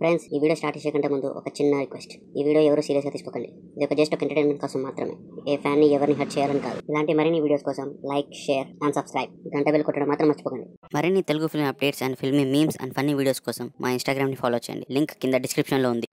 Friends ఈ video start చేసే కంటే ముందు ఒక చిన్న రిక్వెస్ట్ ఈ వీడియో ఎవరు సీరియస్గా తీసుకోకండి ఇది ఒక జస్ట్ ఒక ఎంటర్టైన్మెంట్ కోసం మాత్రమే ఏ ఫ్యాన్ ని ఎవరిని హర్ట్ చేయాలని కాదు ఇలాంటి మరిన్ని వీడియోస్ కోసం లైక్ షేర్ అండ్ సబ్స్క్రైబ్ గంట బెల్ కొట్టడం మాత్రం మర్చిపోకండి మరిన్ని Telugu film updates and filmy memes and funny videos కోసం మా ఇన్స్టాగ్రామ్ ని ఫాలో చేయండి లింక్ కింద డిస్క్రిప్షన్ లో ఉంది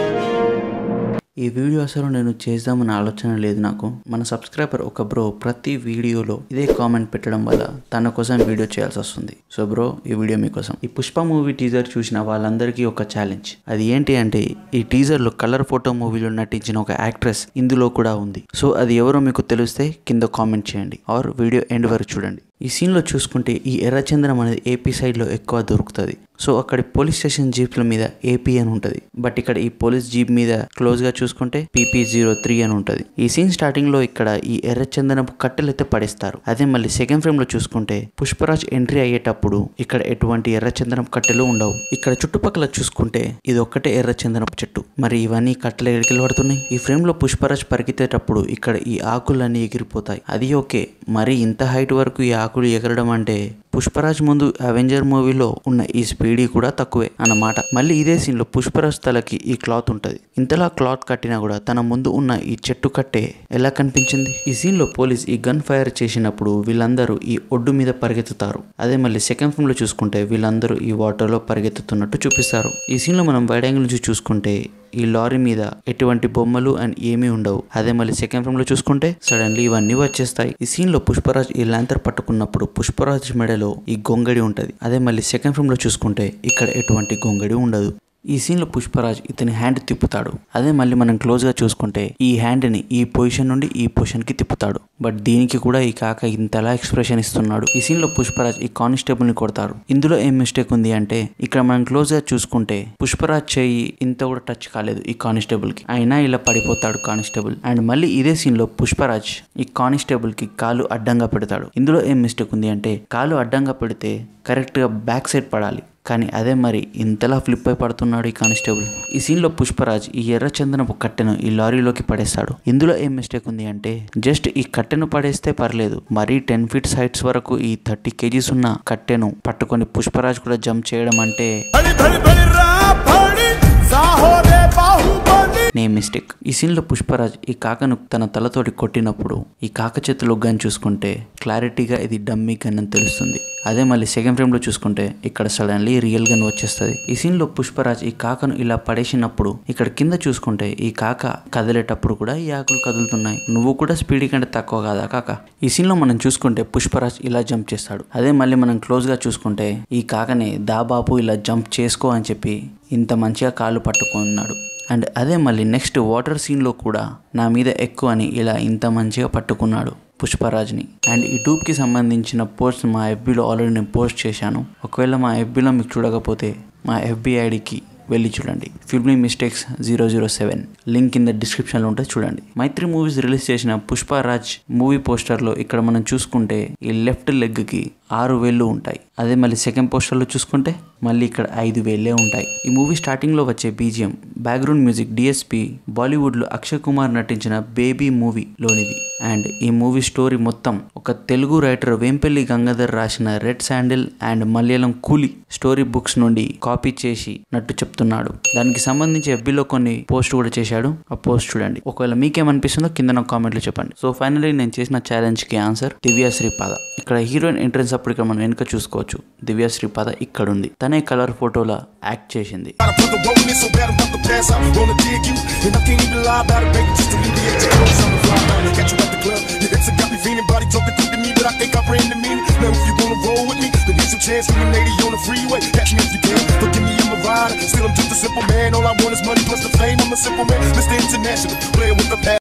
ఈ వీడియో అసలు నేను చేద్దామని ఆలోచన లేదు నాకు మన సబ్స్క్రైబర్ ఒక బ్రో ప్రతి వీడియోలో ఇదే కామెంట్ పెట్టడం వల్ల తన కోసం వీడియో చేయాల్సి వస్తుంది సో బ్రో ఈ వీడియో మీకోసం ఈ పుష్ప మూవీ టీజర్ చూసిన వాళ్ళందరికీ ఒక ఛాలెంజ్ అది ఏంటి అంటే ఈ టీజర్లో కలర్ ఫోటో మూవీలో నటించిన ఒక యాక్ట్రెస్ ఇందులో కూడా ఉంది సో అది ఎవరో మీకు తెలిస్తే కింద కామెంట్ చేయండి ఆర్ వీడియో ఎండ్ వరకు చూడండి ఈ సీన్లో చూసుకుంటే ఈ ఎర్రచంద్రం అనేది ఏపీ సైడ్లో ఎక్కువ దొరుకుతుంది సో అక్కడి పోలీస్ స్టేషన్ జీప్ల మీద ఏపీ అని ఉంటుంది బట్ ఇక్కడ ఈ పోలీస్ జీప్ మీద క్లోజ్గా చూసుకుంటే పీపీ జీరో త్రీ అని ఉంటుంది ఈ సీన్ స్టార్టింగ్లో ఇక్కడ ఈ ఎర్రచందనపు కట్టెలు అయితే పడేస్తారు అదే మళ్ళీ సెకండ్ ఫ్రేమ్లో చూసుకుంటే పుష్పరాజ్ ఎంట్రీ అయ్యేటప్పుడు ఇక్కడ ఎటువంటి ఎర్రచందనం కట్టెలు ఉండవు ఇక్కడ చుట్టుపక్కల చూసుకుంటే ఇది ఒక్కటే ఎర్రచందనపు చెట్టు మరి ఇవన్నీ కట్టెలు ఎడికి పడుతున్నాయి ఈ ఫ్రేమ్లో పుష్పరాజ్ పరిగెత్తేటప్పుడు ఇక్కడ ఈ ఆకులన్నీ ఎగిరిపోతాయి అది ఓకే మరి ఇంత హైట్ వరకు ఈ ఆకులు ఎగరడం అంటే పుష్పరాజ్ ముందు అవెంజర్ మూవీలో ఉన్న ఈ స్పీడీ కూడా తక్కువే అన్నమాట మళ్ళీ ఇదే సీన్ లో పుష్పరాజ్ తలకి ఈ క్లాత్ ఉంటది ఇంతలా క్లాత్ కట్టినా కూడా తన ముందు ఉన్న ఈ చెట్టు కట్టే ఎలా కనిపించింది ఈ సీన్ లో పోలీస్ ఈ గన్ ఫైర్ చేసినప్పుడు వీళ్ళందరూ ఈ ఒడ్డు మీద పరిగెత్తుతారు అదే మళ్ళీ సెకండ్ ఫిల్మ్ లో చూసుకుంటే వీళ్ళందరూ ఈ వాటర్ లో పరిగెత్తుతున్నట్టు చూపిస్తారు ఈ సీన్ లో మనం వైడ్ యాంగిల్ నుంచి చూసుకుంటే ఈ లారీ మీద ఎటువంటి బొమ్మలు అండ్ ఏమీ ఉండవు అదే మళ్ళీ సెకండ్ ఫిల్మ్ లో చూసుకుంటే సడన్లీ ఇవన్నీ వచ్చేస్తాయి ఈ సీన్ లో పుష్పరాజ్ ఈ ల్యాంతర్ పట్టుకున్నప్పుడు పుష్పరాజ్ మెడలో ఈ గొంగడి ఉంటది అదే మళ్ళీ సెకండ్ ఫిల్మ్ లో చూసుకుంటే ఇక్కడ ఎటువంటి గొంగడి ఉండదు ఈ సీన్ లో పుష్పరాజ్ ఇతని హ్యాండ్ తిప్పుతాడు అదే మళ్ళీ మనం క్లోజ్ గా చూసుకుంటే ఈ హ్యాండ్ ని ఈ పొజిషన్ నుండి ఈ పొజిషన్ కి తిప్పుతాడు బట్ దీనికి కూడా ఈ కాక ఇంతలా ఎక్స్ప్రెషన్ ఇస్తున్నాడు ఈ సీన్ లో పుష్పరాజ్ ఈ కానిస్టేబుల్ ని కొడతారు ఇందులో ఏం మిస్టేక్ ఉంది అంటే ఇక్కడ మనం క్లోజ్ గా చూసుకుంటే పుష్పరాజ్ చెయ్యి ఇంత కూడా టచ్ కాలేదు ఈ కానిస్టేబుల్ కి అయినా ఇలా పడిపోతాడు కానిస్టేబుల్ అండ్ మళ్ళీ ఇదే సీన్ లో పుష్పరాజ్ ఈ కానిస్టేబుల్ కి కాలు అడ్డంగా పెడతాడు ఇందులో ఏం మిస్టేక్ ఉంది అంటే కాలు అడ్డంగా పెడితే కరెక్ట్ గా బ్యాక్ సైడ్ పడాలి కానీ అదే మరి ఇంతలా ఫ్లిప్ అయి పడుతున్నాడు ఈ కానిస్టేబుల్ ఈ సీన్లో పుష్పరాజ్ ఈ ఎర్ర చందనపు కట్టెను ఈ లారీలోకి పడేస్తాడు ఇందులో ఏం మిస్టేక్ ఉంది అంటే జస్ట్ ఈ కట్టెను పడేస్తే పర్లేదు మరీ టెన్ ఫీట్స్ హైట్స్ వరకు ఈ థర్టీ కేజీస్ ఉన్న కట్టెను పట్టుకొని పుష్పరాజ్ కూడా జంప్ చేయడం అంటే भली भली भली रा भली साहो रे बाहुबली నే మిస్టేక్ ఈ సీన్లో పుష్పరాజ్ ఈ కాకను తన తలతోటి కొట్టినప్పుడు ఈ కాక చేతిలో గన్ చూసుకుంటే క్లారిటీగా ఇది డమ్మీ గన్ అని తెలుస్తుంది అదే మళ్ళీ సెకండ్ ఫ్రేమ్లో చూసుకుంటే ఇక్కడ సడన్లీ రియల్ గన్ వచ్చేస్తుంది ఈ సీన్లో పుష్పరాజ్ ఈ కాకను ఇలా పడేసినప్పుడు ఇక్కడ కింద చూసుకుంటే ఈ కాక కదిలేటప్పుడు కూడా ఈ ఆకులు కదులుతున్నాయి నువ్వు కూడా స్పీడ్ కంటే తక్కువ కాదా కాక ఈ సీన్లో మనం చూసుకుంటే పుష్పరాజ్ ఇలా జంప్ చేస్తాడు అదే మళ్ళీ మనం క్లోజ్గా చూసుకుంటే ఈ కాకని దాబాపు ఇలా జంప్ చేసుకో అని చెప్పి ఇంత మంచిగా కాళ్ళు పట్టుకున్నాడు అండ్ అదే మళ్ళీ నెక్స్ట్ వాటర్ సీన్లో కూడా నా మీద ఎక్కువ అని ఇలా ఇంత మంచిగా పట్టుకున్నాడు పుష్పరాజ్ని అండ్ ఈ ట్యూబ్కి సంబంధించిన పోస్ట్ మా ఎఫ్బీలో ఆల్రెడీ నేను పోస్ట్ చేశాను ఒకవేళ మా ఎఫ్బీలో మీకు చూడకపోతే మా ఎఫ్బీ ఐడికి వెళ్ళి చూడండి filmy mistakes zero zero seven link in the డిస్క్రిప్షన్లో ఉంటుంది చూడండి మైత్రి మూవీస్ రిలీజ్ చేసిన పుష్పరాజ్ మూవీ పోస్టర్లో ఇక్కడ మనం చూసుకుంటే ఈ లెఫ్ట్ లెగ్కి ఆరు వేళ్ళు ఉంటాయి అదే మళ్ళీ సెకండ్ పోస్టర్లో చూసుకుంటే మళ్ళీ ఇక్కడ ఐదు వేలే ఉంటాయి ఈ మూవీ స్టార్టింగ్లో వచ్చే బీజిఎం బ్యాక్గ్రౌండ్ మ్యూజిక్ డిఎస్పి బాలీవుడ్లో అక్షయ్ కుమార్ నటించిన బేబీ మూవీలోనిది అండ్ ఈ మూవీ స్టోరీ మొత్తం ఒక తెలుగు రైటర్ వేంపల్లి గంగాధర్ రాసిన రెడ్ శాండిల్ అండ్ మలయాళం కూలి స్టోరీ బుక్స్ నుండి కాపీ చేసి నట్టు చెప్తున్నాడు దానికి సంబంధించి ఎఫ్బీలో కొన్ని పోస్ట్ కూడా చేశాడు ఆ పోస్ట్ చూడండి ఒకవేళ మీకేమనిపిస్తుందో కింద నాకు కామెంట్లో చెప్పండి సో ఫైనల్లీ నేను చేసిన ఛాలెంజ్ కి ఆన్సర్ దివ్య శ్రీపాద ఇక్కడ హీరోయిన్ ఎంట్రన్స్ అప్పుడు ఇక్కడ మనం వెనుక చూసుకోవచ్చు దివ్య శ్రీపాద ఇక్కడ ఉంది తనే కలర్ ఫోటోలా యాక్ట్ చేసింది Gotta put the roll in so bad I'm about to pass out. Wanna dig you, and I can't even lie about it, baby. Just alleviate your clothes. I'm fly out. Catch you at the club. Your ex got me feeling, body talking through to me, but I think I bring the meaning. Now if you wanna roll with me, then get some chance for me, lady, on the freeway. Catch me if you can. Forgive me, I'm a rider. Still, I'm just a simple man. All I want is money plus the fame. I'm a simple man, Mr. International, player with the past.